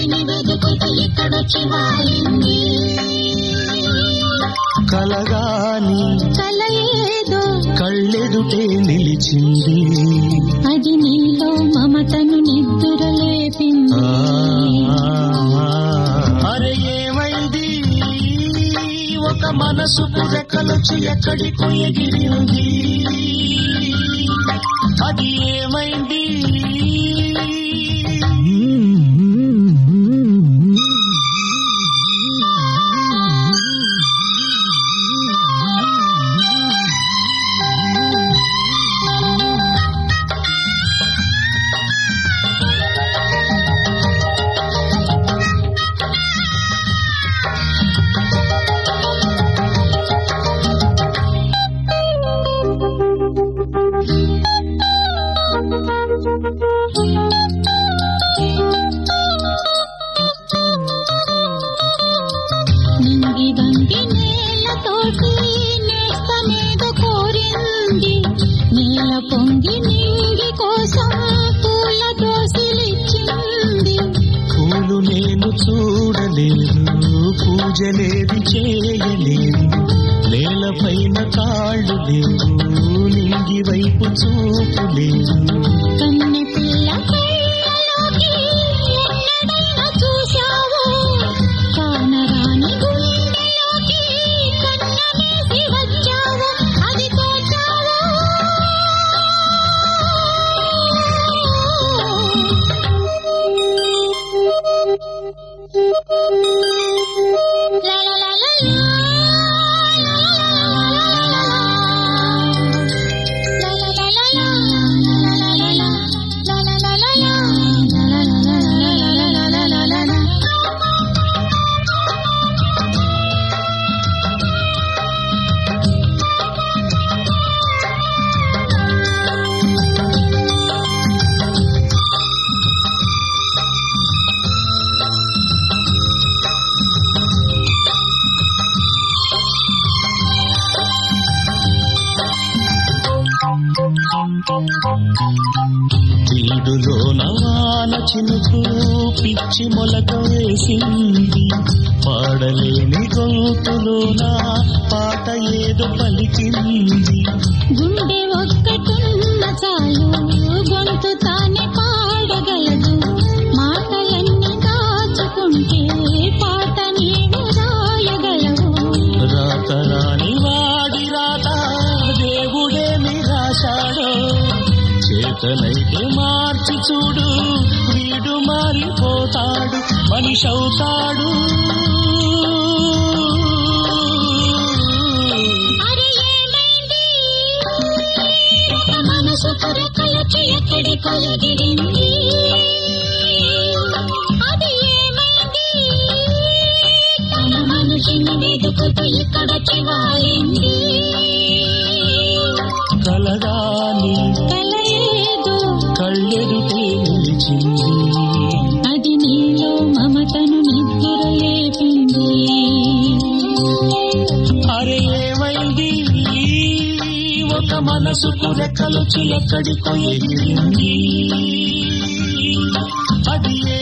మనిషిని వెతుకుతూ ఇక్కడొచ్చి వాలింది కలగాని కల ఏదో కళ్ళెదుటే నిలిచింది అది నీలో మమతను నిద్దురలేపింది ఆ, అరే ఏమైంది ఒక మనసు పురకలొచ్చి ఎక్కడికో ఎగిరింది అది ఏమైంది నింగి దండి నేలతోటి నేస్తమేదో కోరింది నేల పొంగి నింగి కోసం పూల దోసిలిచ్చింది పూలు నేను చూడలేను పూజలేవి చేయలేను నేలపైన కాళ్ళు లేవు నింగి వైపు చూపు లేదు కన్నె పిల్ల కళ్ళలోకి ఎన్నడైనా చూశావో కానరాని గుండెలోకి కన్నమేసి వచ్చావో అది తోచావో లా లా లా లా లా. La la la la la, la la la la, la la la la la, la la la la la, la la la la la. వీడులో నవాన చినుకు పిచ్చి మొలక వేసింది పాడలేని గొంతులోన పాట ఏదో పలికింది గుండె ఒక్కటున్న చాలు గొంతు తానే పాడగలదు మాటలన్నీ దాచుకుంటే పాట నీవు రాయగలవు రాత రాని వాడి రాత దేవుడేమి రాశాడో చేతనైతే మార్చి చూడు వీడు మారిపోతాడు మనిషి అవుతాడు అరే ఏమైంది ఒక మనసు కొరకలచి ఎక్కడికో ఎగిరింది అది ఏమైంది తన మనిషిని వెతుకుతూ ఇక్కడొచ్చి వాలింది కలగాని కల ఏదో కళ్ళెదుటే నిలిచింది అది నీలో మమతను నిద్రలేపింది అరే ఏమైంది ఒక మనసుకు రెక్కలొచ్చి ఎక్కడికో ఎగిరింది అది